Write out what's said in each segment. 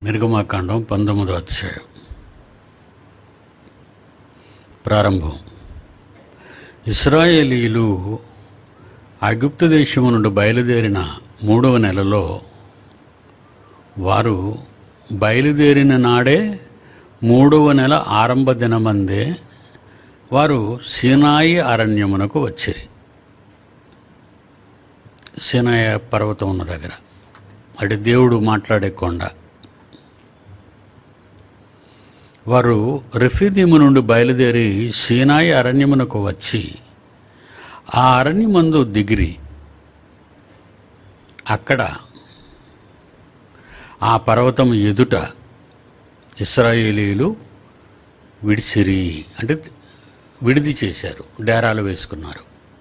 నిర్గమాకాండం పంతొమ్మిదో అధ్యాయం ప్రారంభం ఇస్రాయేలీలు ఐగుప్తు దేశము నుండి బయలుదేరిన మూడవ నెలలో వారు బయలుదేరిన నాడే మూడవ నెల ఆరంభ దినమందే వారు సీనాయి అరణ్యమునకు వచ్చిరి సీనాయ పర్వతం ఉన్న దగ్గర అటు దేవుడు మాట్లాడే కొండ వారు రెఫీదీము నుండి బయలుదేరి సీనాయి అరణ్యమునకు వచ్చి ఆ అరణ్యమందు దిగిరి అక్కడ ఆ పర్వతం ఎదుట ఇస్రాయేలీలు విడిసిరి అంటే విడిది చేశారు డేరాలు వేసుకున్నారు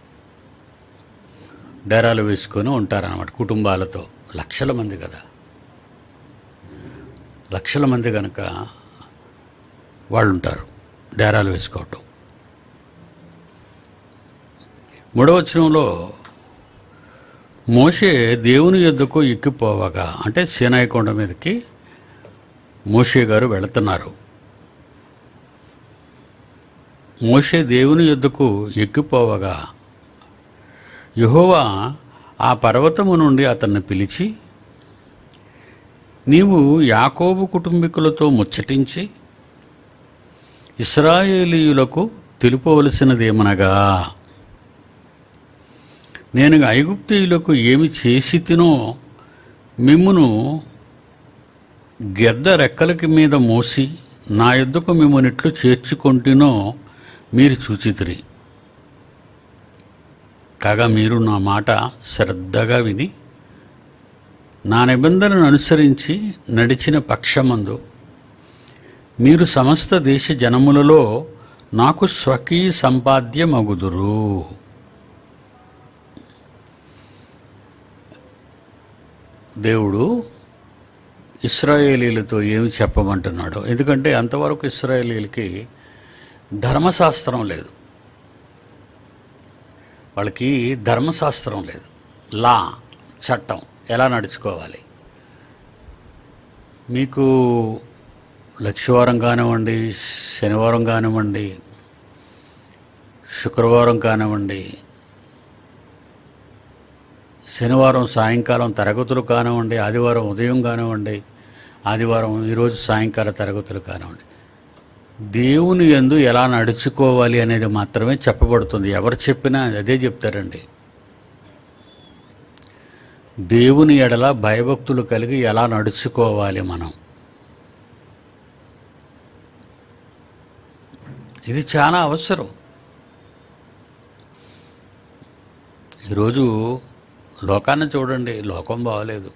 డేరాలు వేసుకొని ఉంటారన్నమాట కుటుంబాలతో లక్షల మంది కదా లక్షల మంది కనుక వాళ్ళు ఉంటారు డేరాలు వేసుకోవటం మూడవచనంలో మోషే దేవుని యొద్దకు ఎక్కిపోవగా అంటే సీనాయి కొండ మీదకి మోషే గారు వెళుతున్నారు మోషే దేవుని యొద్దకు ఎక్కిపోవగా యెహోవా ఆ పర్వతము నుండి అతన్ని పిలిచి నీవు యాకోబు కుటుంబీకులతో ముచ్చటించి ఇస్రాయేలీయులకు తెలుపవలసినదేమనగా నేను ఐగుప్తీయులకు ఏమి చేసి తినో మిమ్మును గెద్ద రెక్కలకి మీద మోసి నా యొద్దకు మిమ్మనిట్లు చేర్చుకొంటినో మీరు చూచితిరి కాగా మీరు నా మాట శ్రద్ధగా విని నా నిబంధనను అనుసరించి నడిచిన పక్షమందు మీరు సమస్త దేశ జనములలో నాకు స్వకీయ సంపాద్యమగుదురు దేవుడు ఇస్రాయేలీలతో ఏమి చెప్పమంటున్నాడు ఎందుకంటే అంతవరకు ఇస్రాయేలీలకి ధర్మశాస్త్రం లేదు వాళ్ళకి ధర్మశాస్త్రం లేదు లా చట్టం ఎలా నడుచుకోవాలి మీకు లక్షవారం కానివ్వండి శనివారం కానివ్వండి శుక్రవారం కానివ్వండి శనివారం సాయంకాలం తరగతులు కానివ్వండి ఆదివారం ఉదయం కానివ్వండి ఆదివారం ఈరోజు సాయంకాల తరగతులు కానివ్వండి దేవుని యందు ఎలా నడుచుకోవాలి అనేది మాత్రమే చెప్పబడుతుంది ఎవరు చెప్పినా అదే చెప్తారండి దేవుని ఎడల భయభక్తులు కలిగి ఎలా నడుచుకోవాలి మనం ఇది చాలా అవసరం ఈరోజు లోకాన్ని చూడండి లోకం బాగలేదు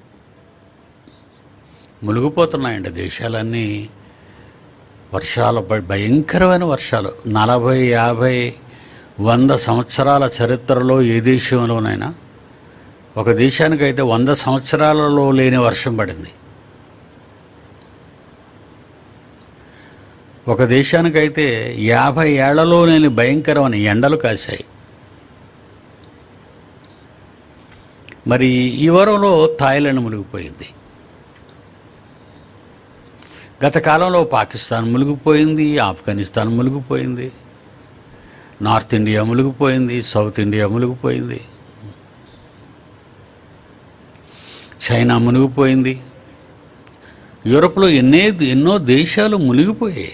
మునిగిపోతున్నాయండి దేశాలన్నీ వర్షాలు భ- భయంకరమైన వర్షాలు నలభై యాభై వంద సంవత్సరాల చరిత్రలో ఏ దేశంలోనైనా ఒక దేశానికైతే వంద సంవత్సరాలలో లేని వర్షం పడింది ఒక దేశానికైతే యాభై ఏళ్లలో లేని భయంకరమైన ఎండలు కాశాయి మరి ఈ వారంలో థాయిలాండ్ మునిగిపోయింది గత కాలంలో పాకిస్తాన్ మునిగిపోయింది ఆఫ్ఘనిస్తాన్ మునిగిపోయింది నార్త్ ఇండియా మునిగిపోయింది సౌత్ ఇండియా మునిగిపోయింది చైనా మునిగిపోయింది యూరోప్లో ఎన్నే ఎన్నో దేశాలు మునిగిపోయాయి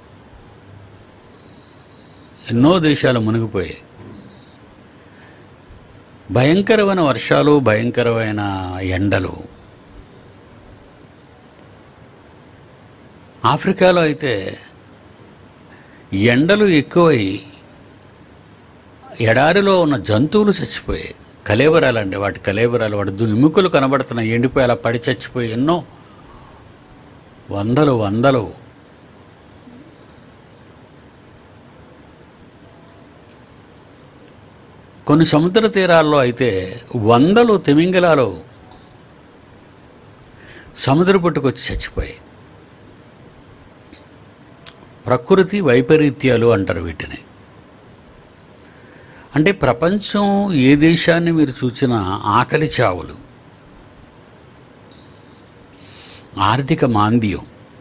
ఎన్నో దేశాలు మునిగిపోయాయి భయంకరమైన వర్షాలు భయంకరమైన ఎండలు ఆఫ్రికాలో అయితే ఎండలు ఎక్కువై ఎడారిలో ఉన్న జంతువులు చచ్చిపోయాయి కలేబరాలండి వాటి కలేబరాలు వాటి దు- ఎముకలు కనబడుతున్నాయి ఎండిపోయి అలా పడి చచ్చిపోయి ఎన్నో వందలు వందలు కొన్ని సముద్ర తీరాల్లో అయితే వందలు తిమింగలాలు సముద్ర పుట్టుకొచ్చి చచ్చిపోయాయి ప్రకృతి వైపరీత్యాలు అంటారు వీటిని అంటే ప్రపంచం ఏ దేశాన్ని మీరు చూసినా ఆకలి చావులు ఆర్థిక మాంద్యం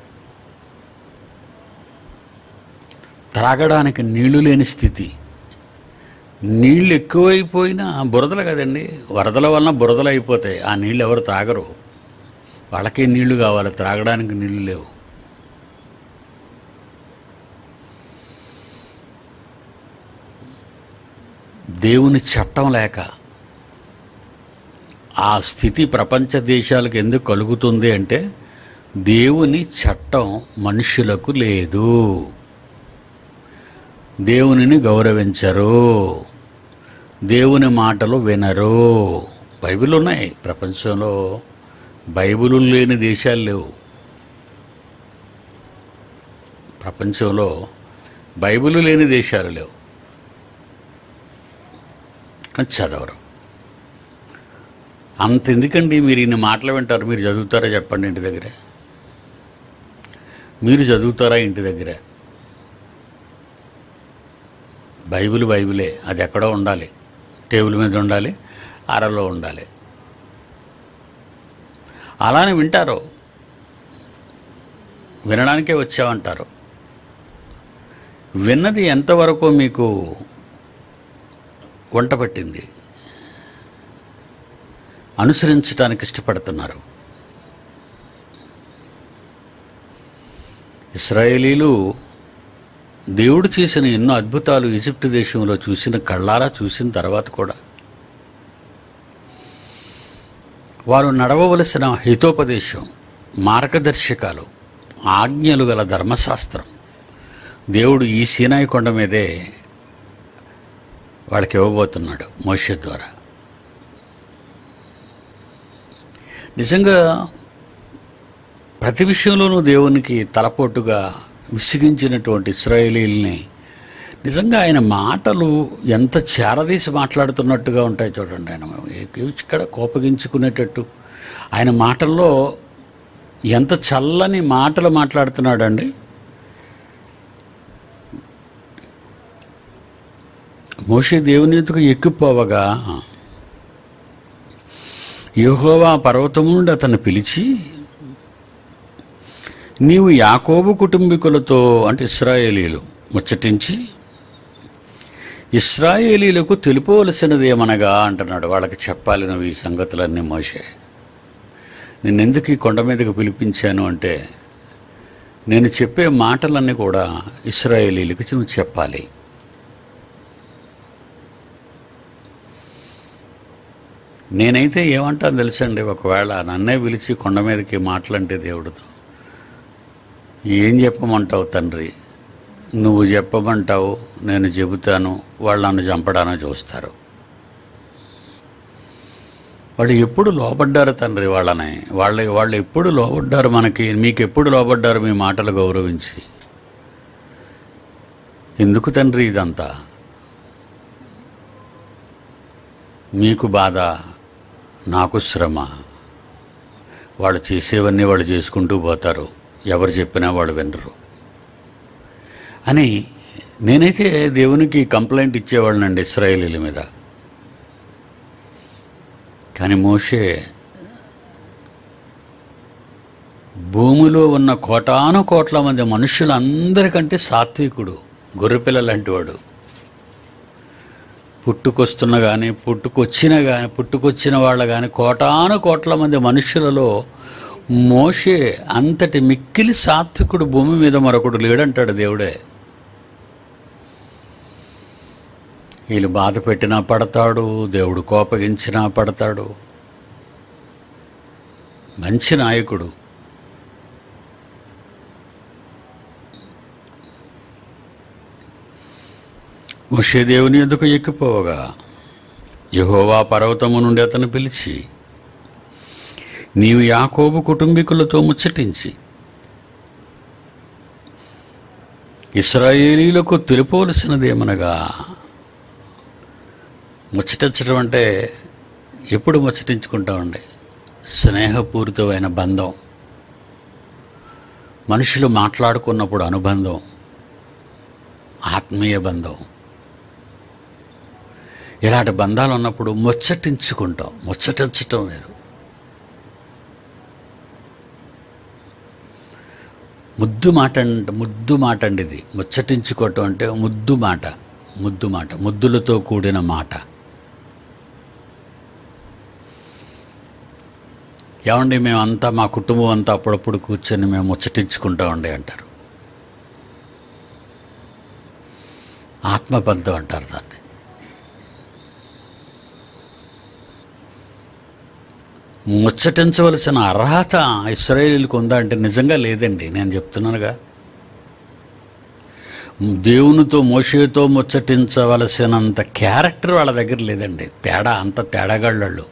త్రాగడానికి నీళ్లు లేని స్థితి నీళ్ళు ఎక్కువైపోయినా బురదలు కదండి వరదల వలన బురదలు అయిపోతాయి ఆ నీళ్ళు ఎవరు తాగరు వాళ్ళకే నీళ్లు కావాలి త్రాగడానికి నీళ్లు లేవు దేవుని చట్టం లేక ఆ స్థితి ప్రపంచ దేశాలకు ఎందుకు కలుగుతుంది అంటే దేవుని చట్టం మనుషులకు లేదు దేవునిని గౌరవించరు దేవుని మాటలు వినరు బైబిల్ ఉన్నాయి ప్రపంచంలో బైబిల్ లేని దేశాలు లేవు ప్రపంచంలో బైబిల్ లేని దేశాలు లేవు కానీ చదవరు అంత ఎందుకండి మీరు ఇన్ని మాటలు వింటారు మీరు చదువుతారా చెప్పండి ఇంటి దగ్గర మీరు చదువుతారా ఇంటి దగ్గర బైబిల్ బైబిలే అది ఎక్కడో ఉండాలి టేబుల్ మీద ఉండాలి అరలో ఉండాలి అలానే వింటారు వినడానికే వచ్చామంటారు విన్నది ఎంతవరకు మీకు వంట పట్టింది అనుసరించడానికి ఇష్టపడుతున్నారు ఇస్రాయేలీలు దేవుడు చేసిన ఎన్నో అద్భుతాలు ఈజిప్ట్ దేశంలో చూసిన కళ్ళారా చూసిన తర్వాత కూడా వారు నడవవలసిన హితోపదేశం మార్గదర్శకాలు ఆజ్ఞలు గల ధర్మశాస్త్రం దేవుడు ఈ సీనాయి కొండ మీదే వాళ్ళకి ఇవ్వబోతున్నాడు మోషే ద్వారా నిజంగా ప్రతి విషయంలోనూ దేవునికి తలపోటుగా విసిగించినటువంటి ఇస్రాయేలీల్ని నిజంగా ఆయన మాటలు ఎంత చేరదీసి మాట్లాడుతున్నట్టుగా ఉంటాయి చూడండి ఆయన ఇక్కడ కోపగించుకునేటట్టు ఆయన మాటల్లో ఎంత చల్లని మాటలు మాట్లాడుతున్నాడండి మోషే దేవుని ఎదుగు ఎక్కిపోవగా యెహోవా పర్వతము నుండి అతన్ని పిలిచి నీవు యాకోబు కుటుంబీకులతో అంటే ఇస్రాయేలీలు ముచ్చటించి ఇస్రాయేలీలకు తెలుపవలసినది ఏమనగా అంటున్నాడు వాళ్ళకి చెప్పాలి నువ్వు ఈ సంగతులన్నీ మోసే నిన్నెందుకు ఈ కొండ మీదకి పిలిపించాను అంటే నేను చెప్పే మాటలన్నీ కూడా ఇస్రాయేలీలకు నువ్వు చెప్పాలి నేనైతే ఏమంటాను తెలుసండి ఒకవేళ నన్నే పిలిచి కొండ మీదకి మాటలంటే దేవుడితో ఏం చెప్పమంటావు తండ్రి నువ్వు చెప్పమంటావు నేను చెబుతాను వాళ్ళు నన్ను చంపడానో చూస్తారు వాళ్ళు ఎప్పుడు లోబడ్డారు తండ్రి వాళ్ళని వాళ్ళ వాళ్ళు ఎప్పుడు లోబడ్డారు మనకి మీకు ఎప్పుడు లోబడ్డారు మీ మాటలు గౌరవించి ఎందుకు తండ్రి ఇదంతా మీకు బాధ నాకు శ్రమ వాళ్ళు చేసేవన్నీ వాళ్ళు చేసుకుంటూ పోతారు ఎవరు చెప్పినా వాళ్ళు వినరు అని నేనైతే దేవునికి కంప్లైంట్ ఇచ్చేవాళ్ళనండి ఇస్రాయేలీల మీద కానీ మోషే భూమిలో ఉన్న కోటాను కోట్ల మంది మనుషులందరికంటే సాత్వికుడు గొర్రెపిల్ల లాంటి వాడు పుట్టుకొస్తున్న కానీ పుట్టుకొచ్చిన కానీ పుట్టుకొచ్చిన వాళ్ళు కానీ కోటాను కోట్ల మంది మనుషులలో మోషే అంతటి మిక్కిలి సాత్వికుడు భూమి మీద మరొకడు లేడంటాడు దేవుడే వీళ్ళు బాధ పెట్టినా పడతాడు దేవుడు కోపగించినా పడతాడు మంచి నాయకుడు మోషే దేవుని ఎందుకు ఎక్కిపోవగా యెహోవా పర్వతము నుండి అతను పిలిచి నీవు యాకోబు కుటుంబీకులతో ముచ్చటించి ఇస్రాయేలీలకు తెలుపవలసినదేమనగా ముచ్చటించడం అంటే ఎప్పుడు ముచ్చటించుకుంటామండి స్నేహపూరితమైన బంధం మనుషులు మాట్లాడుకున్నప్పుడు అనుబంధం ఆత్మీయ బంధం ఇలాంటి బంధాలు ఉన్నప్పుడు ముచ్చటించుకుంటాం ముచ్చటించటం వేరు ముద్దు మాట అంట ముద్దు మాట అండి ఇది ముచ్చటించుకోవటం అంటే ముద్దు మాట ముద్దు మాట ముద్దులతో కూడిన మాట ఏమండి మేమంతా మా కుటుంబం అంతా అప్పుడప్పుడు కూర్చొని మేము ముచ్చటించుకుంటా ఉండే అంటారు ఆత్మబంధం అంటారు దాన్ని ముచ్చటించవలసిన అర్హత ఇస్రాయేలీలకు ఉందా అంటే నిజంగా లేదండి నేను చెప్తున్నానుగా దేవునితో మోషేతో ముచ్చటించవలసినంత క్యారెక్టర్ వాళ్ళ దగ్గర లేదండి తేడా అంత తేడాగాళ్ళు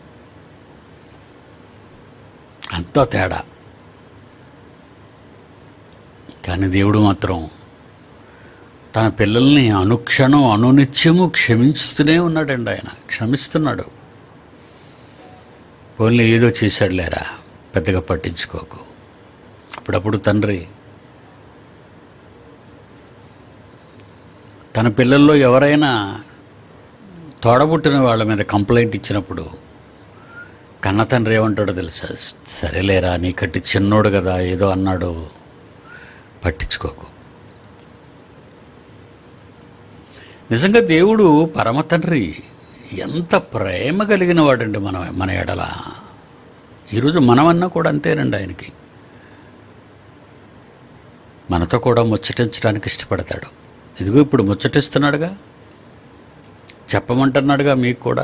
అంత తేడా కానీ దేవుడు మాత్రం తన పిల్లల్ని అనుక్షణం అనునిత్యము క్షమిస్తూనే ఉన్నాడండి ఆయన క్షమిస్తున్నాడు ఓన్లీ ఏదో చేశాడు లేరా పెద్దగా పట్టించుకోకు అప్పుడప్పుడు తండ్రి తన పిల్లల్లో ఎవరైనా తోడబుట్టిన వాళ్ళ మీద కంప్లైంట్ ఇచ్చినప్పుడు కన్న తండ్రి ఏమంటాడో తెలుసా సరేలేరా నీకట్టి చిన్నోడు కదా ఏదో అన్నాడు పట్టించుకోకు నిజంగా దేవుడు పరమ తండ్రి ఎంత ప్రేమ కలిగిన వాడండి మన మన ఎడల ఈరోజు మనమన్నా కూడా అంతేనండి ఆయనకి మనతో కూడా ముచ్చటించడానికి ఇష్టపడతాడు ఇదిగో ఇప్పుడు ముచ్చటిస్తున్నాడుగా చెప్పమంటున్నాడుగా మీకు కూడా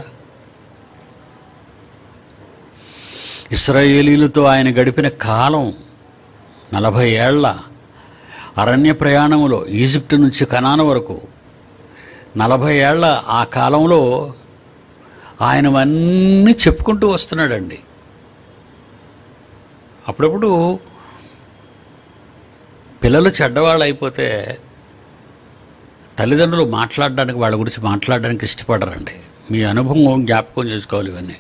ఇస్రాయేలీలతో ఆయన గడిపిన కాలం నలభై ఏళ్ల అరణ్య ప్రయాణములో ఈజిప్ట్ నుంచి కనాన వరకు నలభై ఏళ్ల ఆ కాలంలో ఆయనవన్నీ చెప్పుకుంటూ వస్తున్నాడండి అప్పుడప్పుడు పిల్లలు చెడ్డవాళ్ళు అయిపోతే తల్లిదండ్రులు మాట్లాడడానికి వాళ్ళ గురించి మాట్లాడడానికి ఇష్టపడరండి మీ అనుభవం జ్ఞాపకం చేసుకోవాలి ఇవన్నీ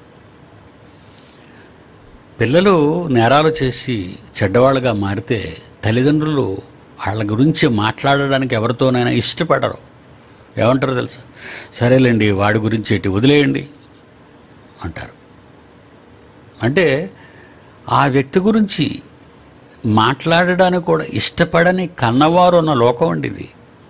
పిల్లలు నేరాలు చేసి చెడ్డవాళ్ళుగా మారితే తల్లిదండ్రులు వాళ్ళ గురించి మాట్లాడడానికి ఎవరితోనైనా ఇష్టపడరు ఏమంటారో తెలుసా సరేలేండి వాడి గురించి ఎట్టి వదిలేయండి అంటారు అంటే ఆ వ్యక్తి గురించి మాట్లాడడానికి కూడా ఇష్టపడని కన్నవారు ఉన్న లోకం అండి ఇది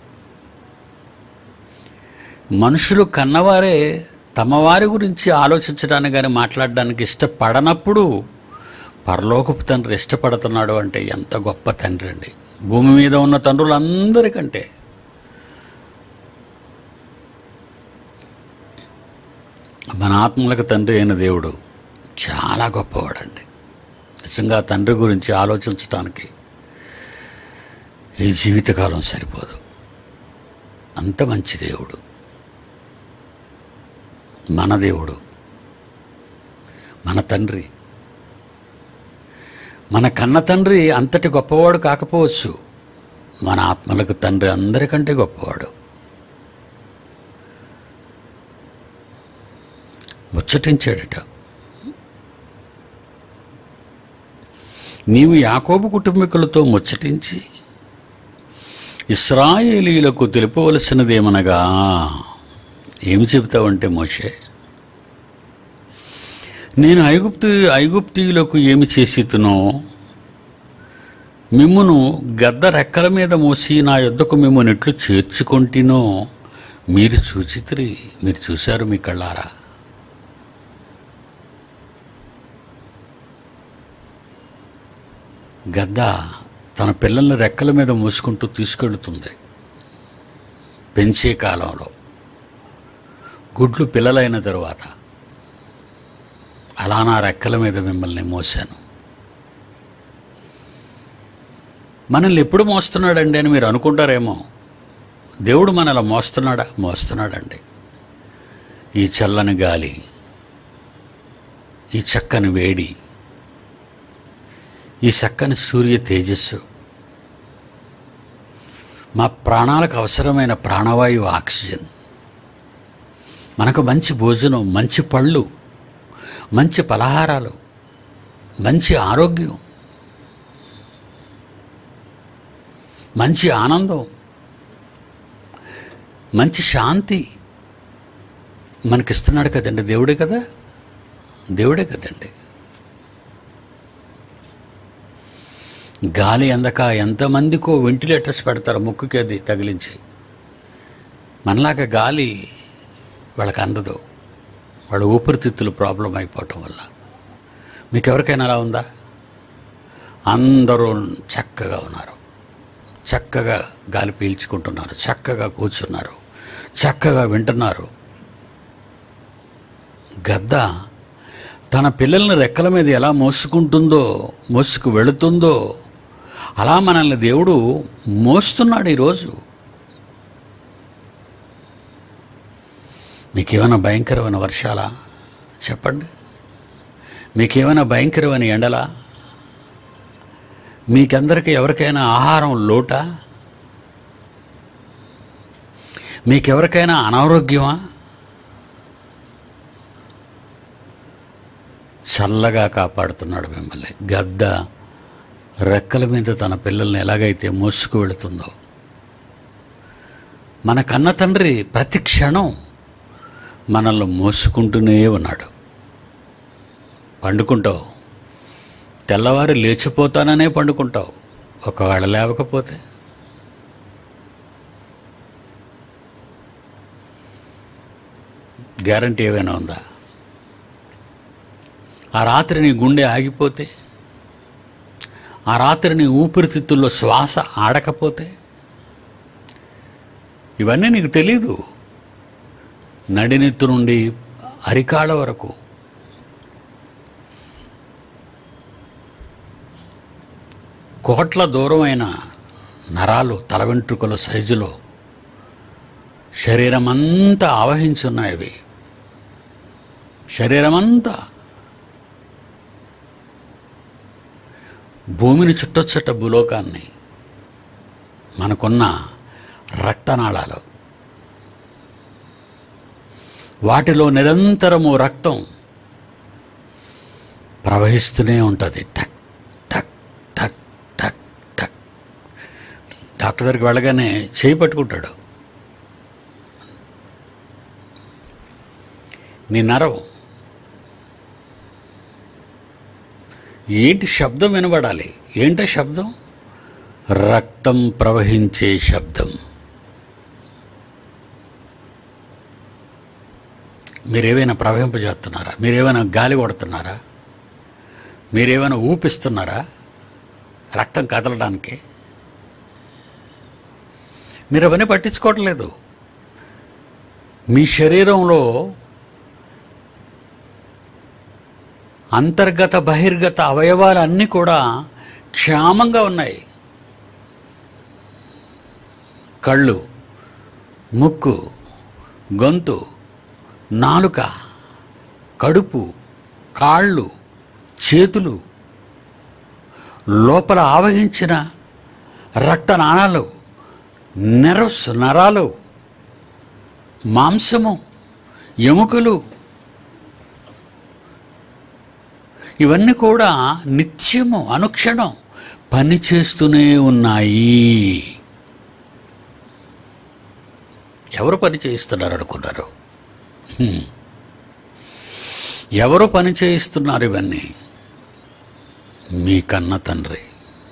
మనుషులు కన్నవారే తమ వారి గురించి ఆలోచించడానికి కానీ మాట్లాడడానికి ఇష్టపడనప్పుడు పరలోకపు తండ్రి ఇష్టపడుతున్నాడు అంటే ఎంత గొప్ప తండ్రి అండి భూమి మీద ఉన్న తండ్రులందరికంటే మన ఆత్మలకు తండ్రి అయిన దేవుడు చాలా గొప్పవాడండి నిజంగా తండ్రి గురించి ఆలోచించడానికి ఈ జీవితకాలం సరిపోదు అంత మంచి దేవుడు మన దేవుడు మన తండ్రి మన కన్న తండ్రి అంతటి గొప్పవాడు కాకపోవచ్చు మన ఆత్మలకు తండ్రి అందరికంటే గొప్పవాడు ముచ్చటించాడట నీవు యాకోబు కుటుంబీకులతో ముచ్చటించి ఇస్రాయేలీలకు తెలుపవలసినదేమనగా ఏమి చెబుతావంటే మోషే నేను ఐగుప్తు ఐగుప్తీయులకు ఏమి చేసితునో మిమ్మును గద్ద రెక్కల మీద మోసి నా యొద్దకు మిమ్మల్ని ఎట్లు చేర్చుకొంటినో మీరు చూచితిరి మీరు చూశారు మీ కళ్ళారా గద్ద తన పిల్లల్ని రెక్కల మీద మోసుకుంటూ తీసుకెళ్తుంది పెంచే కాలంలో గుడ్లు పిల్లలైన తరువాత అలా నా రెక్కల మీద మిమ్మల్ని మోసాను మనల్ని ఎప్పుడు మోస్తున్నాడండి అని మీరు అనుకుంటారేమో దేవుడు మనల్ని మోస్తున్నాడా మోస్తున్నాడండి ఈ చల్లని గాలి ఈ చక్కని వేడి ఈ చక్కని సూర్య తేజస్సు మా ప్రాణాలకు అవసరమైన ప్రాణవాయువు ఆక్సిజన్ మనకు మంచి భోజనం మంచి పళ్ళు మంచి పలహారాలు మంచి ఆరోగ్యం మంచి ఆనందం మంచి శాంతి మనకిస్తున్నాడు కదండి దేవుడే కదా దేవుడే కదండి గాలి అందక ఎంతమందికో వెంటిలేటర్స్ పెడతారు ముక్కుకి అది తగిలించి మనలాగా గాలి వాళ్ళకి అందదు వాళ్ళ ఊపిరితిత్తులు ప్రాబ్లం అయిపోవటం వల్ల మీకు ఎవరికైనా అలా ఉందా అందరూ చక్కగా ఉన్నారు చక్కగా గాలి పీల్చుకుంటున్నారు చక్కగా కూర్చున్నారు చక్కగా వింటున్నారు గద్ద తన పిల్లల్ని రెక్కల మీద ఎలా మోసుకుంటుందో మోసుకు వెళుతుందో అలా మనల్ని దేవుడు మోస్తున్నాడు ఈరోజు మీకేమైనా భయంకరమైన వర్షాలా చెప్పండి మీకేమైనా భయంకరమైన ఎండలా మీకందరికీ ఎవరికైనా ఆహారం లోటా మీకెవరికైనా అనారోగ్యమా చల్లగా కాపాడుతున్నాడు మిమ్మల్ని గద్ద రెక్కల మీద తన పిల్లల్ని ఎలాగైతే మోసుకు వెళుతుందో మన కన్న తండ్రి ప్రతి క్షణం మనల్ని మోసుకుంటూనే ఉన్నాడు పండుకుంటావు తెల్లవారు లేచిపోతాననే పండుకుంటావు ఒకవేళ లేవకపోతే గ్యారంటీ ఏమైనా ఉందా ఆ రాత్రి నీ గుండె ఆగిపోతే ఆ రాత్రి నీ ఊపిరితిత్తుల్లో శ్వాస ఆడకపోతే ఇవన్నీ నీకు తెలీదు నడినెత్తు నుండి అరికాళ్ళ వరకు కోట్ల దూరమైన నరాలు తల వెంట్రుకల సైజులో శరీరమంతా ఆవహించున్నాయి అవి శరీరమంతా భూమిని చుట్టొచ్చట భూలోకాన్ని మనకున్న రక్తనాళాలు వాటిలో నిరంతరము రక్తం ప్రవహిస్తూనే ఉంటుంది టక్ టక్ టక్ టక్ టక్ డాక్టర్ దగ్గరికి వెళ్ళగానే చేయి పట్టుకుంటాడు నీ నరం ఏంటి శబ్దం వినబడాలి ఏంట శబ్దం రక్తం ప్రవహించే శబ్దం మీరేమైనా ప్రవహింపజేస్తున్నారా మీరేమైనా గాలి కొడుతున్నారా మీరేమైనా ఊపిస్తున్నారా రక్తం కదలడానికి మీరు అవన్నీ పట్టించుకోవట్లేదు మీ శరీరంలో అంతర్గత బహిర్గత అవయవాలన్నీ కూడా క్షేమంగా ఉన్నాయి కళ్ళు ముక్కు గొంతు నాలుక కడుపు కాళ్ళు చేతులు లోపల ఆవహించిన రక్తనాళాలు నెరవ్స్ నరాలు మాంసము ఎముకలు ఇవన్నీ కూడా నిత్యము అనుక్షణం పనిచేస్తూనే ఉన్నాయి ఎవరు పని చేయిస్తున్నారు అనుకున్నారు హ్మ్. ఎవరు పని చేయిస్తున్నారు ఇవన్నీ మీ కన్న తండ్రి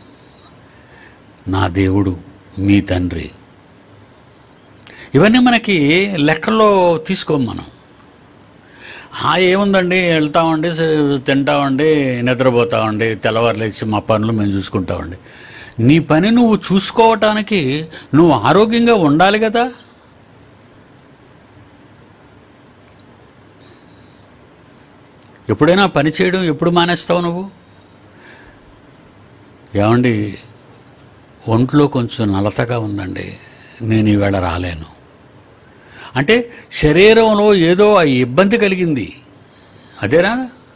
నా దేవుడు మీ తండ్రి ఇవన్నీ మనకి లెక్కల్లో తీసుకోం మనం ఆ ఏముందండి వెళ్తామండి స- తింటామండి నిద్రపోతామండి తెల్లవారు లేచి మా పనులు మేము చూసుకుంటామండి నీ పని నువ్వు చూసుకోవటానికి నువ్వు ఆరోగ్యంగా ఉండాలి కదా ఎప్పుడైనా పని చేయడం ఎప్పుడు మానేస్తావు నువ్వు ఏమండి ఒంట్లో కొంచెం నలతగా ఉందండి నేను ఈవేళ రాలేను అంటే శరీరంలో ఏదో ఆ ఇబ్బంది కలిగింది అదేనా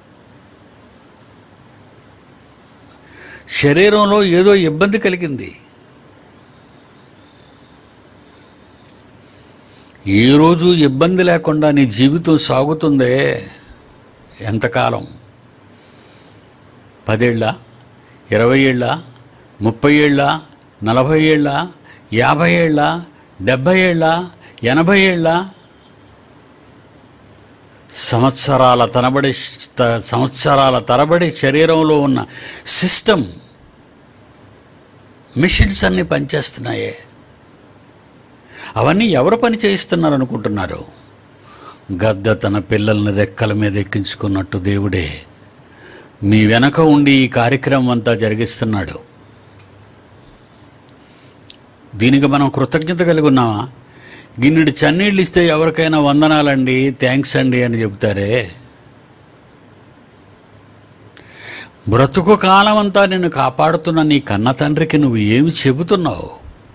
శరీరంలో ఏదో ఇబ్బంది కలిగింది ఏ రోజు ఇబ్బంది లేకుండా నీ జీవితం సాగుతుందే ఎంతకాలం పదేళ్ళ ఇరవై ఏళ్ళ ముప్పై ఏళ్ళ నలభై ఏళ్ళ యాభై ఏళ్ళ డెబ్భై ఏళ్ళ ఎనభై ఏళ్ళ సంవత్సరాల తరబడి త- సంవత్సరాల తరబడి శరీరంలో ఉన్న సిస్టమ్ మిషన్స్ అన్నీ పనిచేస్తున్నాయే అవన్నీ ఎవరు పని చేయిస్తున్నారు అనుకుంటున్నారు గద్ద తన పిల్లల్ని రెక్కల మీద ఎక్కించుకున్నట్టు దేవుడే మీ వెనక ఉండి ఈ కార్యక్రమం అంతా జరిగిస్తున్నాడు దీనికి మనం కృతజ్ఞత కలిగి ఉన్నామా గిన్నెడు చన్నీళ్ళు ఇస్తే ఎవరికైనా వందనాలండి థ్యాంక్స్ అండి అని చెబుతారే బ్రతుకు కాలం అంతా నిన్ను కాపాడుతున్న నీ కన్న తండ్రికి నువ్వు ఏమి చెబుతున్నావు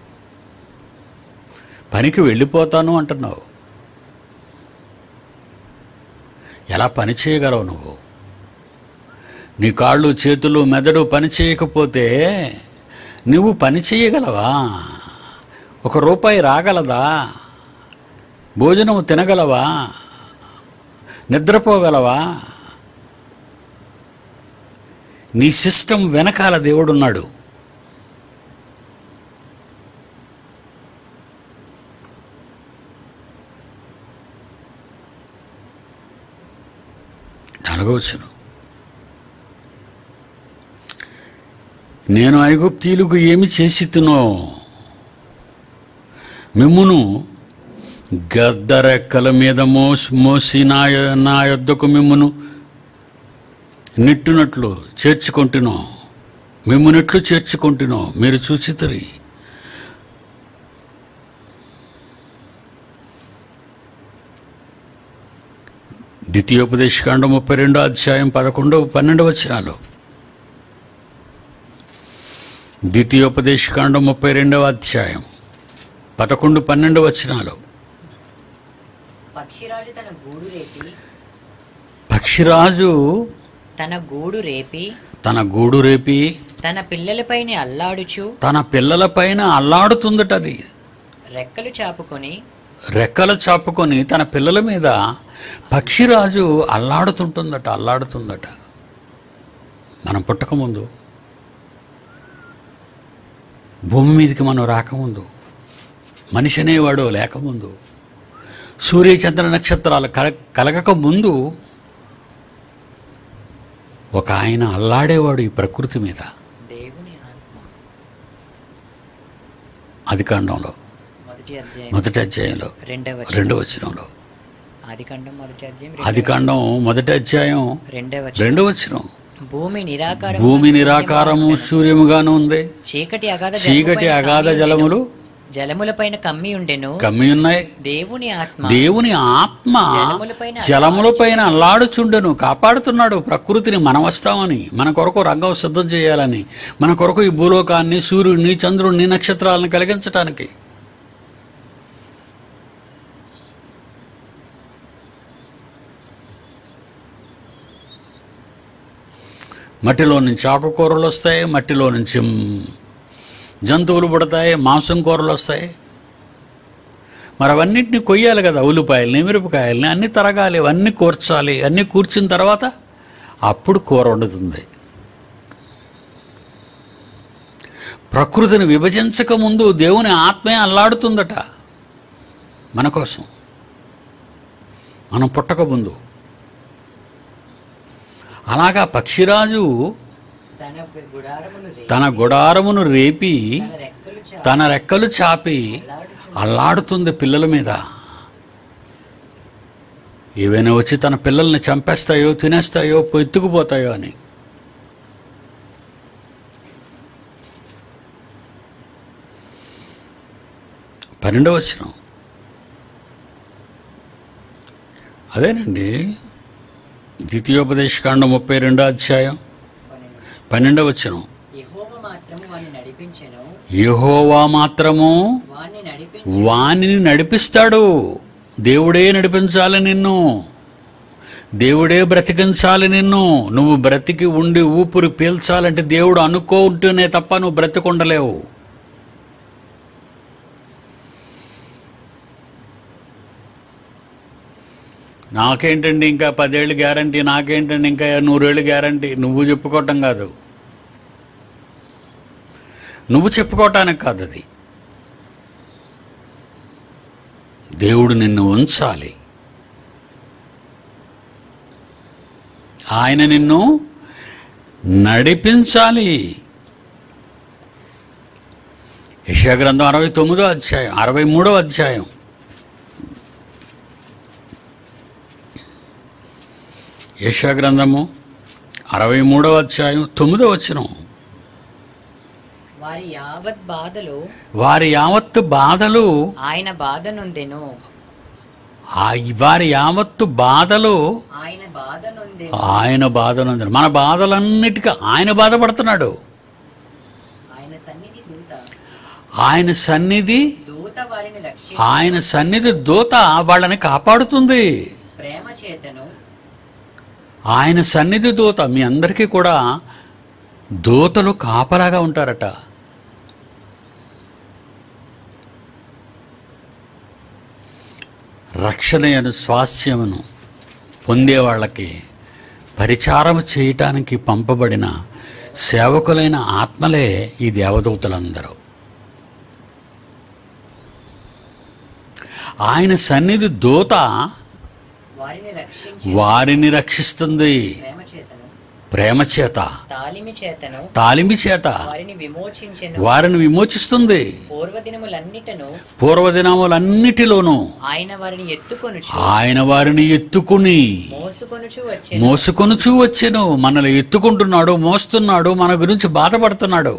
పనికి వెళ్ళిపోతాను అంటున్నావు ఎలా పని చేయగలవు నువ్వు నీ కాళ్ళు చేతులు మెదడు పని చేయకపోతే నువ్వు పని చేయగలవా ఒక రూపాయి రాగలదా భోజనము తినగలవా నిద్రపోగలవా నీ సిస్టమ్ వెనకాల దేవుడున్నాడు నాలుగవచ్చును నేను ఐగుప్తీయులకు ఏమి చేసి తినో మిమ్మును గద్దరెక్కల మీద మోసి మోసి నా యొ- నా యొద్దకు మిమ్మును నిట్టునట్లు చేర్చుకుంటునో మిమ్మునట్లు చేర్చుకుంటునో మీరు చూచితరి ద్వితీయోపదేశకాండం ముప్పై రెండో అధ్యాయం పదకొండో పన్నెండు వచనాలు ద్వితీయోపదేశకాండం ముప్పై రెండవ అధ్యాయం పదకొండు పన్నెండు వచనాలు పక్షిరాజు తన గూడు రేపి పక్షిరాజు తన గూడు రేపి తన గూడు రేపి తన పిల్లలపైన అల్లాడుచు తన పిల్లలపైన అల్లాడుతుందట అది రెక్కలు చాపుకొని రెక్కలు చాపుకొని తన పిల్లల మీద పక్షిరాజు అల్లాడుతుంటుందట అల్లాడుతుందట మనం పుట్టకముందు భూమి మీదకి మనం రాకముందు మనిషి అనేవాడు లేకముందు సూర్య చంద్ర నక్షత్రాలు కల కలగక ముందు ఒక ఆయన అల్లాడేవాడు ఈ ప్రకృతి మీద దేవుని ఆత్మ అధికాండంలో మొదటి అధ్యాయం మొదటి అధ్యాయంలో రెండవ రెండవ వచనంలో ఆదికాండం మొదటి అధ్యాయం అధికాండం మొదటి అధ్యాయం రెండవ రెండవ వచనం భూమి నిరాకారం భూమి నిరాకారము సూర్యముగాను ఉంది చీకటి అగాధ చీకటి జలముపైన అగాధ కమ్మి జలములు ఉండెను. జలములపైన కమ్మి ఉండెను కమ్మి ఉన్నాయి దేవుని ఆత్మ దేవుని ఆత్మ జలములపైన జలములపైన అల్లాడుచుండెను కాపాడుతున్నాడు ప్రకృతిని మనం వస్తామని మన కొరకు రంగం సిద్ధం చేయాలని మన కొరకు ఈ భూలోకాన్ని సూర్యుడిని చంద్రుడిని నక్షత్రాలను కలిగించటానికి మట్టిలో నుంచి ఆకుకూరలు వస్తాయి మట్టిలో నుంచి మ్, జంతువులు పుడతాయి మాంసం కూరలు వస్తాయి మరి అవన్నిటిని కొయ్యాలి కదా ఉల్లిపాయలని మిరపకాయలని అన్నీ తరగాలి అవన్నీ కూర్చాలి అన్నీ కూర్చిన తర్వాత అప్పుడు కూర వండుతుంది ప్రకృతిని విభజించక ముందు దేవుని ఆత్మే అల్లాడుతుందట మన కోసం మనం పుట్టక ముందు అలాగా పక్షిరాజు తన గుడారమును రేపి తన గుడారమును రేపి తన రెక్కలు చాపి తన రెక్కలు చాపి అల్లాడుతుంది పిల్లల మీద ఏవైనా వచ్చి తన పిల్లల్ని చంపేస్తాయో తినేస్తాయో ఎత్తుకుపోతాయో అని పన్నెండవ వచ్చిన అదేనండి ద్వితీయోపదేశకాండం ముప్పై రెండో అధ్యాయం పన్నెండవ వచనం యెహోవా మాత్రము వాణ్ణి నడిపించెను యెహోవా మాత్రము వాణ్ణి నడిపించి వానిని నడిపిస్తాడు దేవుడే నడిపించాలి నిన్ను దేవుడే బ్రతికించాలి నిన్ను నువ్వు బ్రతికి ఉండి ఊపిరి పీల్చాలంటే దేవుడు అనుకుంటూనే తప్ప నువ్వు బ్రతికుండలేవు నాకేంటండి ఇంకా పదేళ్ళు గ్యారంటీ నాకేంటండి ఇంకా నూరేళ్ళు గ్యారంటీ నువ్వు చెప్పుకోవటం కాదు నువ్వు చెప్పుకోవటానికి కాదు అది దేవుడు నిన్ను ఉంచాలి ఆయన నిన్ను నడిపించాలి యెషయా గ్రంథం అరవై తొమ్మిదో అధ్యాయం అరవై మూడో అధ్యాయం యెషయా గ్రంథము అరవై మూడవ అధ్యాయం తొమ్మిదో వచనం వారి యావత్ బాధలు వారి యావత్తు బాధలు ఆయన బాధ నొందెను ఆ వారి యావత్తు బాధలు ఆయన బాధ నొందెను ఆయన బాధను మన బాధలన్నిటికీ ఆయన బాధపడుతున్నాడు ఆయన సన్నిధి దూత ఆయన సన్నిధి దూత వారిని రక్షి ఆయన సన్నిధి దూత వాళ్ళని కాపాడుతుంది ప్రేమ చేతను ఆయన సన్నిధి దూత మీ అందరికీ కూడా దూతలు కాపలాగా ఉంటారట రక్షణయను స్వాస్యమును పొందే వాళ్ళకి పరిచారం చేయటానికి పంపబడిన సేవకులైన ఆత్మలే ఈ దేవదూతలందరూ ఆయన సన్నిధి దూత వారిని రక్షించి వారిని రక్షిస్తుంది ప్రేమ చేతను ప్రేమ చేత తాలిమి చేతను తాలిమి చేత వారిని విమోచించెను వారిని విమోచిస్తుంది పూర్వదినములన్నిటను పూర్వదినములన్నిటిలోనూ ఆయన వారిని ఎత్తుకొనుచు ఆయన వారిని ఎత్తుకుని మోసుకొనుచు వచ్చెను మోసుకొనుచూ వచ్చెను మనల్ని ఎత్తుకుంటున్నాడు మోస్తున్నాడు మన గురించి బాధపడుతున్నాడు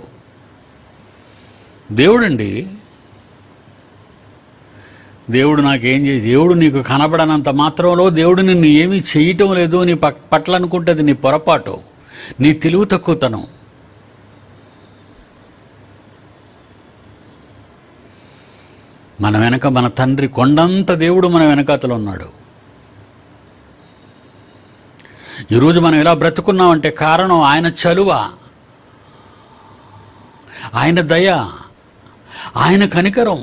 దేవుడండి దేవుడు నాకేం చేయి దేవుడు నీకు కనబడనంత మాత్రంలో దేవుడు నిన్ను ఏమీ చేయటం లేదు నీ పక్ పట్ల అనుకుంటుంది నీ పొరపాటు నీ తెలివి తక్కువతనం మన వెనక మన తండ్రి కొండంత దేవుడు మన వెనకాతలో ఉన్నాడు ఈరోజు మనం ఎలా బ్రతుకున్నామంటే కారణం ఆయన చలువ ఆయన దయ ఆయన కనికరం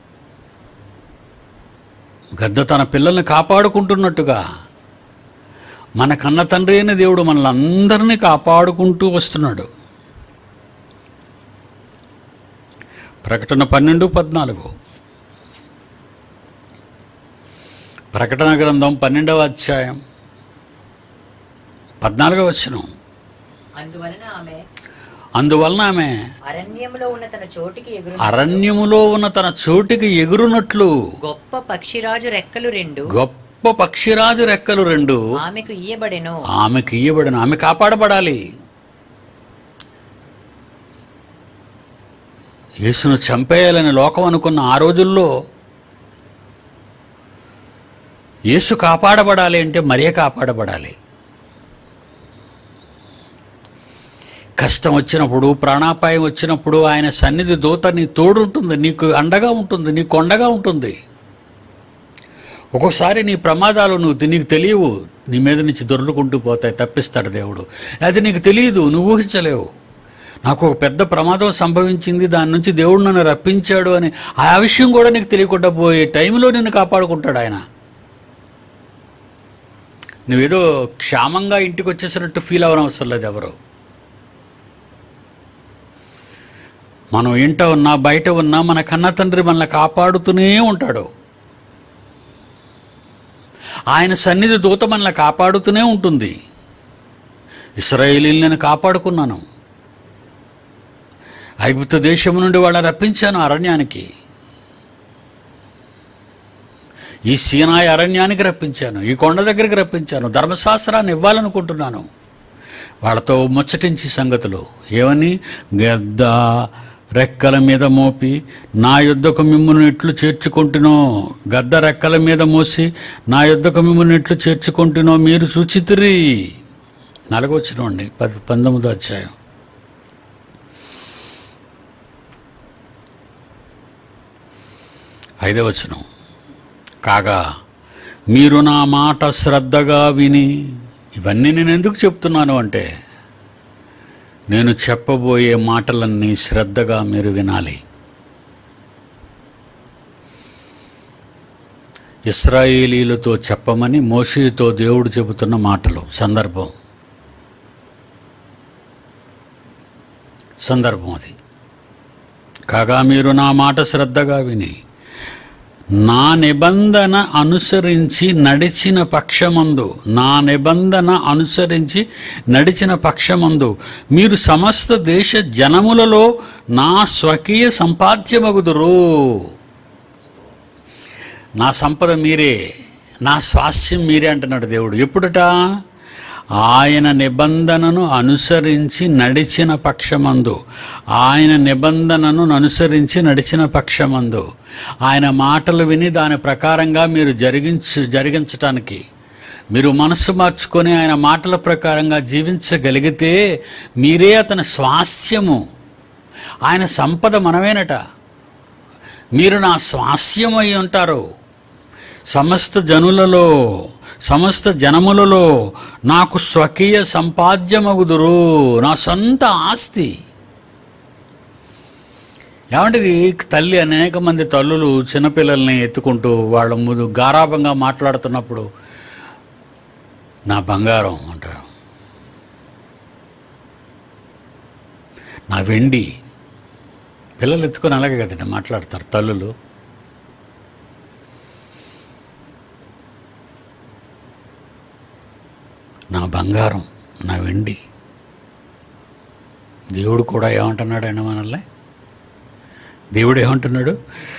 గద్ద తన పిల్లల్ని కాపాడుకుంటున్నట్టుగా మన కన్న తండ్రి అయిన దేవుడు మనల్ని అందరినీ కాపాడుకుంటూ వస్తున్నాడు ప్రకటన పన్నెండు పద్నాలుగు ప్రకటన గ్రంథం పన్నెండవ అధ్యాయం పద్నాలుగవ వచనం అందువలన ఆమె అందువలన ఆమె అరణ్యంలో ఉన్న తన చోటికి ఎగురు అరణ్యములో ఉన్న తన చోటికి ఎగురునట్లు గొప్ప పక్షిరాజు రెక్కలు రెండు గొప్ప పక్షిరాజు రెక్కలు రెండు ఆమెకు ఇయ్యబడెను ఆమెకి ఇయ్యబడిన ఆమె కాపాడబడాలి యేసును చంపేయాలని లోకం అనుకున్న ఆ రోజుల్లో యేసు కాపాడబడాలి అంటే మరే కాపాడబడాలి కష్టం వచ్చినప్పుడు ప్రాణాపాయం వచ్చినప్పుడు ఆయన సన్నిధి దూత నీ తోడుంటుంది నీకు అండగా ఉంటుంది నీకు కొండగా ఉంటుంది ఒక్కోసారి నీ ప్రమాదాలు నువ్వు నీకు తెలియవు నీ మీద నుంచి దొర్లుకుంటూ పోతాయి తప్పిస్తాడు దేవుడు అది నీకు తెలియదు నువ్వు ఊహించలేవు నాకు ఒక పెద్ద ప్రమాదం సంభవించింది దాని నుంచి దేవుడు నన్ను రప్పించాడు అని ఆ విషయం కూడా నీకు తెలియకుండా పోయే టైంలో నిన్ను కాపాడుకుంటాడు ఆయన నువ్వేదో క్షేమంగా ఇంటికి వచ్చేసినట్టు ఫీల్ అవ్వనవసరం లేదు ఎవరు మనం ఇంట ఉన్నా బయట ఉన్నా మన కన్న తండ్రి మనల్ని కాపాడుతూనే ఉంటాడు ఆయన సన్నిధి దూత మనల్ని కాపాడుతూనే ఉంటుంది ఇస్రాయేలీలను కాపాడుకున్నాను ఐగుప్తు దేశం నుండి వాళ్ళని రప్పించాను అరణ్యానికి ఈ సీనాయి అరణ్యానికి రప్పించాను ఈ కొండ దగ్గరికి రప్పించాను ధర్మశాస్త్రాన్ని ఇవ్వాలనుకుంటున్నాను వాళ్ళతో ముచ్చటించి సంగతులు ఏమని గద్ద రెక్కల మీద మోపి నా యుద్ధకు మిమ్మును ఎట్లు చేర్చుకుంటునో గద్ద రెక్కల మీద మోసి నా యుద్ధకు మిమ్మును ఎట్లు చేర్చుకుంటునో మీరు సూచితిరి నలగొచ్చినండి పది పంతొమ్మిదో అధ్యాయం ఐదవ వచనం కాగా మీరు నా మాట శ్రద్ధగా విని ఇవన్నీ నేను ఎందుకు చెప్తున్నాను అంటే నేను చెప్పబోయే మాటలన్నీ శ్రద్ధగా మీరు వినాలి ఇస్రాయేలీలతో చెప్పమని మోషేతో దేవుడు చెబుతున్న మాటలు సందర్భం సందర్భం అది కాగా మీరు నా మాట శ్రద్ధగా విని నా నిబంధన అనుసరించి నడిచిన పక్షమందు నా నిబంధన అనుసరించి నడిచిన పక్షమందు మీరు సమస్త దేశ జనములలో నా స్వకీయ సంపాద్యమగుదురు నా సంపద మీరే నా స్వాస్థ్యం మీరే అంటున్నాడు దేవుడు ఎప్పుడట ఆయన నిబంధనను అనుసరించి నడిచిన పక్షమందు ఆయన నిబంధనను అనుసరించి నడిచిన పక్షమందు ఆయన మాటలు విని దాని ప్రకారంగా మీరు జరిగించు జరిగించటానికి మీరు మనస్సు మార్చుకొని ఆయన మాటల ప్రకారంగా జీవించగలిగితే మీరే అతని స్వాస్థ్యము ఆయన సంపద మనమేనట మీరు నా స్వాస్యం అయి ఉంటారు సమస్త జనులలో సమస్త జనములలో నాకు స్వకీయ సంపాద్యమగుదురు నా సొంత ఆస్తి ఏమంటిది తల్లి అనేక మంది తల్లులు చిన్నపిల్లల్ని ఎత్తుకుంటూ వాళ్ళ ముందు గారాభంగా మాట్లాడుతున్నప్పుడు నా బంగారం అంటారు నా వెండి పిల్లలు ఎత్తుకొని అలాగే కదండి మాట్లాడతారు తల్లులు నా బంగారం నా వెండి దేవుడు కూడా ఏమంటున్నాడు అండి మనల్ని దేవుడు ఏమంటున్నాడు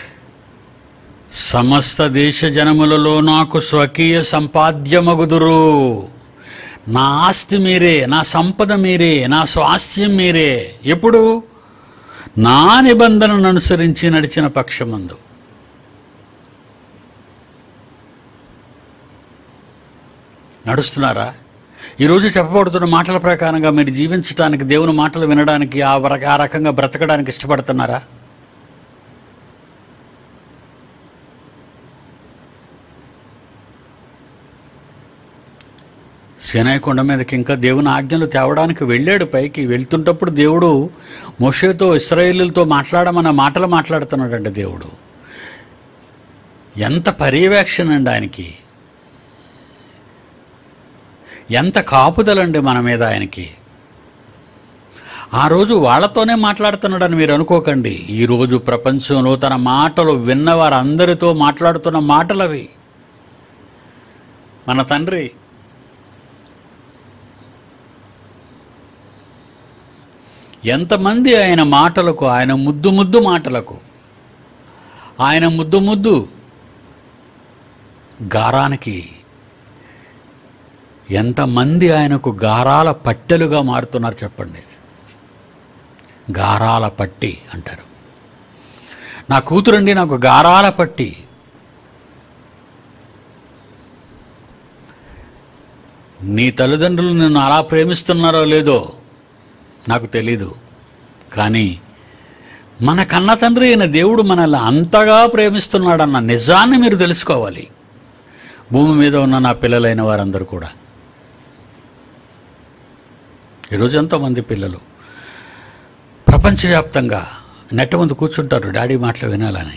సమస్త దేశ జనములలో నాకు స్వకీయ సంపాద్యమగుదురు నా ఆస్తి మీరే నా సంపద మీరే నా స్వాస్థ్యం మీరే ఎప్పుడు నా నిబంధనను అనుసరించి నడిచిన పక్షమందు నడుస్తున్నారా ఈరోజు చెప్పబడుతున్న మాటల ప్రకారంగా మీరు జీవించడానికి దేవుని మాటలు వినడానికి ఆ వర- ఆ రకంగా బ్రతకడానికి ఇష్టపడుతున్నారా సినాయి కొండ మీదకి ఇంకా దేవుని ఆజ్ఞలు తేవడానికి వెళ్ళాడు పైకి వెళ్తుంటప్పుడు దేవుడు మోషేతో ఇస్రాయేలీలతో మాట్లాడమన్న మాటలు మాట్లాడుతున్నాడండి దేవుడు ఎంత పర్యవేక్షణ అండి ఆయనకి ఎంత కాపుదలండి మన మీద ఆయనకి ఆ రోజు వాళ్ళతోనే మాట్లాడుతున్నాడని మీరు అనుకోకండి ఈరోజు ప్రపంచంలో తన మాటలు విన్న వారందరితో మాట్లాడుతున్న మాటలు అవి మన తండ్రి ఎంతమంది ఆయన మాటలకు ఆయన ముద్దు ముద్దు మాటలకు ఆయన ముద్దు ముద్దు గారానికి ఎంతమంది ఆయనకు గారాల పట్టెలుగా మారుతున్నారు చెప్పండి గారాల పట్టి అంటారు నా కూతురండి నాకు గారాల పట్టి నీ తల్లిదండ్రులు నిన్ను అలా ప్రేమిస్తున్నారో లేదో నాకు తెలీదు కానీ మన కన్న తండ్రి అయిన దేవుడు మనల్ని అంతగా ప్రేమిస్తున్నాడన్న నిజాన్ని మీరు తెలుసుకోవాలి భూమి మీద ఉన్న నా పిల్లలైన వారందరూ కూడా ఈరోజు ఎంతోమంది పిల్లలు ప్రపంచవ్యాప్తంగా నెట్ట ముందు కూర్చుంటారు డాడీ మాటలు వినాలని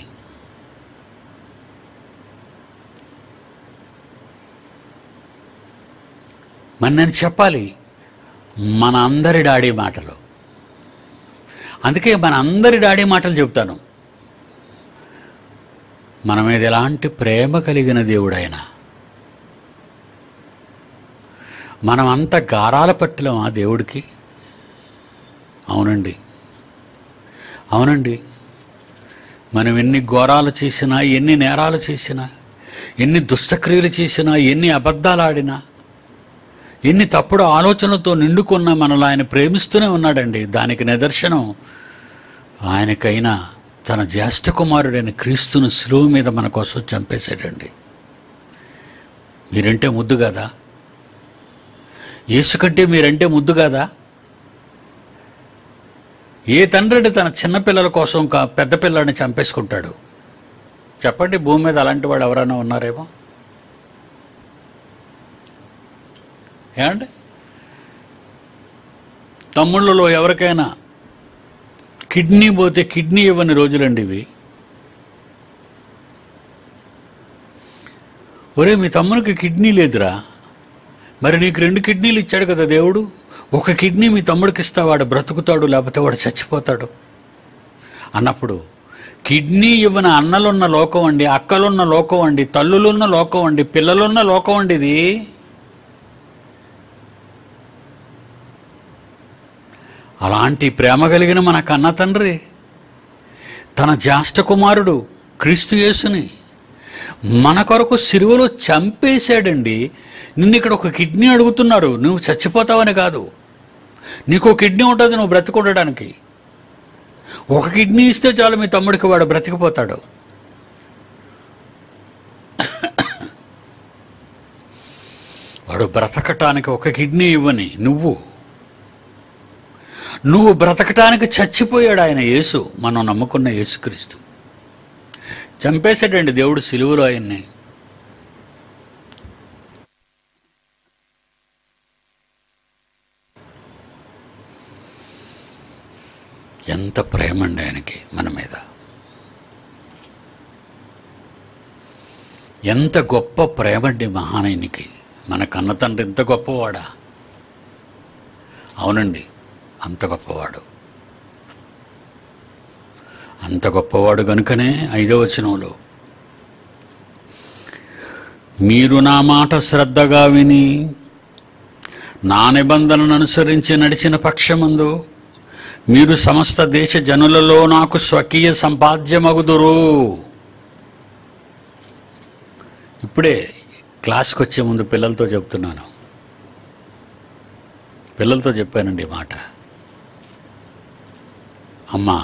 మరి నేను చెప్పాలి మన అందరి డాడీ మాటలు అందుకే మన అందరి డాడీ మాటలు చెప్తాను మన మీద ఎలాంటి ప్రేమ కలిగిన దేవుడైనా మనం అంత గారాల పట్టలేం ఆ దేవుడికి అవునండి అవునండి మనం ఎన్ని ఘోరాలు చేసినా ఎన్ని నేరాలు చేసినా ఎన్ని దుష్టక్రియలు చేసినా ఎన్ని అబద్ధాలు ఆడినా ఎన్ని తప్పుడు ఆలోచనలతో నిండుకున్న మనల్ని ఆయన ప్రేమిస్తూనే ఉన్నాడండి దానికి నిదర్శనం ఆయనకైనా తన జ్యేష్ఠ కుమారుడైన క్రీస్తును శిలువ మీద మన కోసం చంపేశాడండి మీరంటే ముద్దు కదా యేసు కంటే మీరంటే ముద్దు కదా ఏ తండ్రి తన చిన్నపిల్లల కోసం ఒక పెద్ద పిల్లాడిని చంపేసుకుంటాడు చెప్పండి భూమి మీద అలాంటి వాళ్ళు ఎవరైనా ఉన్నారేమో ఏమండి తమ్ముళ్ళలో ఎవరికైనా కిడ్నీ పోతే కిడ్నీ ఇవ్వని రోజులండి ఇవి ఒరే మీ తమ్మునికి కిడ్నీ లేదురా మరి నీకు రెండు కిడ్నీలు ఇచ్చాడు కదా దేవుడు ఒక కిడ్నీ మీ తమ్ముడికి ఇస్తా వాడు బ్రతుకుతాడు లేకపోతే వాడు చచ్చిపోతాడు అన్నప్పుడు కిడ్నీ ఇవ్వని అన్నలున్న లోకం అండి అక్కలున్న లోకం అండి తల్లులున్న లోకం అండి పిల్లలున్న లోకం అండి ఇది అలాంటి ప్రేమ కలిగిన మన కన్న తండ్రి తన జ్యేష్ఠ కుమారుడు క్రీస్తు యేసుని మన కొరకు సిరువలో చంపేశాడండి నిన్ను ఇక్కడ ఒక కిడ్నీ అడుగుతున్నాడు నువ్వు చచ్చిపోతావని కాదు నీకు కిడ్నీ ఉంటుంది నువ్వు బ్రతికుండడానికి ఒక కిడ్నీ ఇస్తే చాలు మీ తమ్ముడికి వాడు బ్రతికిపోతాడు వాడు బ్రతకటానికి ఒక కిడ్నీ ఇవ్వని నువ్వు నువ్వు బ్రతకటానికి చచ్చిపోయాడు ఆయన యేసు మనం నమ్ముకున్న యేసుక్రీస్తు చంపేశాడండి దేవుడు సిలువలో ఆయన్ని ఎంత ప్రేమ అండి ఆయనకి మన మీద ఎంత గొప్ప ప్రేమ అండి మహానయునికి మన కన్న తండ్రి ఎంత గొప్పవాడా అవునండి అంత గొప్పవాడు అంత గొప్పవాడు గనుకనే ఐదవ వచనంలో మీరు నా మాట శ్రద్ధగా విని నా నిబంధనను అనుసరించి నడిచిన పక్షమందు మీరు సమస్త దేశ జనులలో నాకు స్వకీయ సంపాద్యమగుదురు ఇప్పుడే క్లాస్కి వచ్చే ముందు పిల్లలతో చెప్తున్నాను పిల్లలతో చెప్పానండి ఈ మాట అమ్మా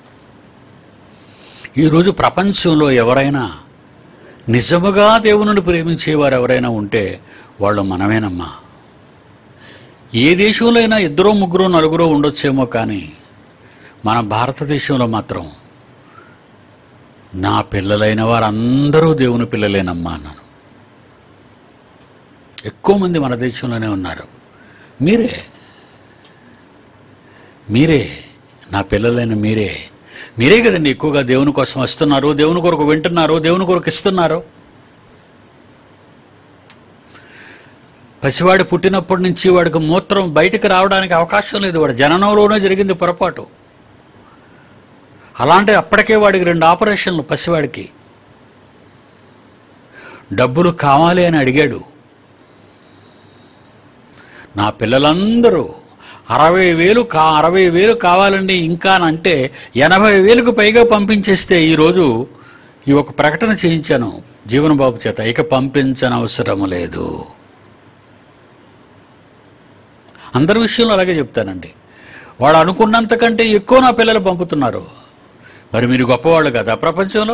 ఈరోజు ప్రపంచంలో ఎవరైనా నిజముగా దేవుని ప్రేమించేవారు ఎవరైనా ఉంటే వాళ్ళు మనమేనమ్మా ఏ దేశంలో అయినా ఇద్దరు ముగ్గురు నలుగురు ఉండొచ్చేమో కానీ మన భారతదేశంలో మాత్రం నా పిల్లలైన వారందరూ దేవుని పిల్లలేనమ్మా అన్నాను ఎక్కువ మంది మన దేశంలోనే ఉన్నారు మీరే మీరే నా పిల్లలైన మీరే మీరే కదండి ఎక్కువగా దేవుని కోసం వస్తున్నారు దేవుని కొరకు వింటున్నారు దేవుని కొరకు ఇస్తున్నారు పసివాడు పుట్టినప్పటి నుంచి వాడికి మూత్రం బయటకు రావడానికి అవకాశం లేదు వాడి జననంలోనే జరిగింది పొరపాటు అలాంటి అప్పటికే వాడికి రెండు ఆపరేషన్లు పసివాడికి డబ్బులు కావాలి అని అడిగాడు నా పిల్లలందరూ అరవై వేలు కా అరవై వేలు కావాలండి ఇంకా అని అంటే ఎనభై వేలకు పైగా పంపించేస్తే ఈరోజు ఈ ఒక ప్రకటన చేయించాను జీవన్ బాబు చేత ఇక పంపించనవసరం లేదు అందరి విషయంలో అలాగే చెప్తానండి వాడు అనుకున్నంతకంటే ఎక్కువ నా పిల్లలు పంపుతున్నారు మరి మీరు గొప్పవాళ్ళు కదా ప్రపంచంలో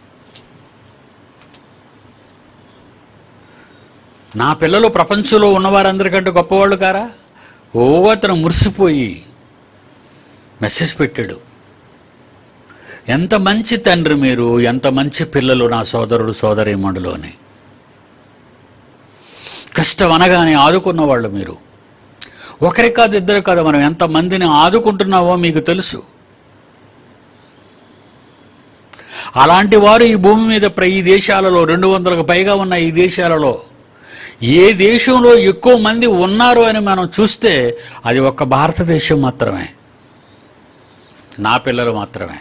నా పిల్లలు ప్రపంచంలో ఉన్నవారందరికంటే గొప్పవాళ్ళు కారా ఓ అతను మురిసిపోయి మెసేజ్ పెట్టాడు ఎంత మంచి తండ్రి మీరు ఎంత మంచి పిల్లలు నా సోదరుడు సోదరీమణులు అని కష్టం అనగానే ఆదుకున్న వాళ్ళు మీరు ఒకరి కాదు ఇద్దరు కాదు మనం ఎంత మందిని ఆదుకుంటున్నావో మీకు తెలుసు అలాంటి వారు ఈ భూమి మీద ప్ర- ఈ దేశాలలో రెండు వందలకు పైగా ఉన్న ఈ దేశాలలో ఏ దేశంలో ఎక్కువ మంది ఉన్నారు అని మనం చూస్తే అది ఒక్క భారతదేశం మాత్రమే నా పిల్లలు మాత్రమే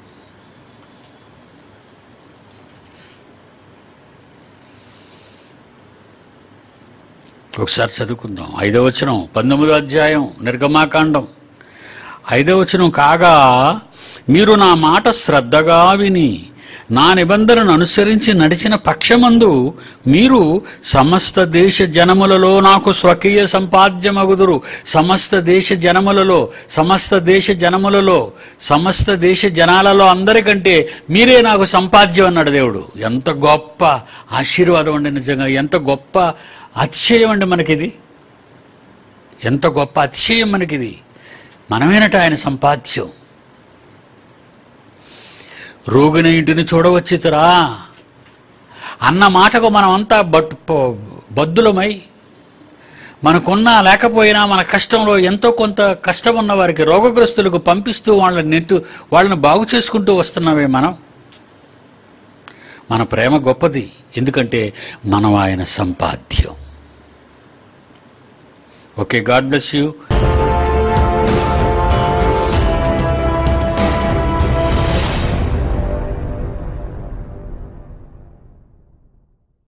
ఒకసారి చదువుకుందాం ఐదవ వచనం పంతొమ్మిదో అధ్యాయం నిర్గమాకాండం ఐదవ వచనం కాగా మీరు నా మాట శ్రద్ధగా విని నా నిబంధనను అనుసరించి నడిచిన పక్షమందు మీరు సమస్త దేశ జనములలో నాకు స్వకీయ సంపాద్యమగుదురు సమస్త దేశ జనములలో సమస్త దేశ జనములలో సమస్త దేశ జనాలలో అందరికంటే మీరే నాకు సంపాద్యం అన్నాడు దేవుడు ఎంత గొప్ప ఆశీర్వాదం అండి నిజంగా ఎంత గొప్ప అతిశయం అండి మనకిది ఎంత గొప్ప అతిశయం మనకిది మనమేనట ఆయన సంపాద్యం రోగిన ఇంటిని చూడవచ్చితరా అన్న మాటకు మనమంతా బట్ పో- బద్దులమై మనకున్నా లేకపోయినా మన కష్టంలో ఎంతో కొంత కష్టం ఉన్న వారికి రోగగ్రస్తులకు పంపిస్తూ వాళ్ళని నెట్టు వాళ్ళని బాగు చేసుకుంటూ వస్తున్నామే మనం మన ప్రేమ గొప్పది ఎందుకంటే మనం ఆయన సంపాద్యం ఓకే గాడ్ బ్లెస్ యూ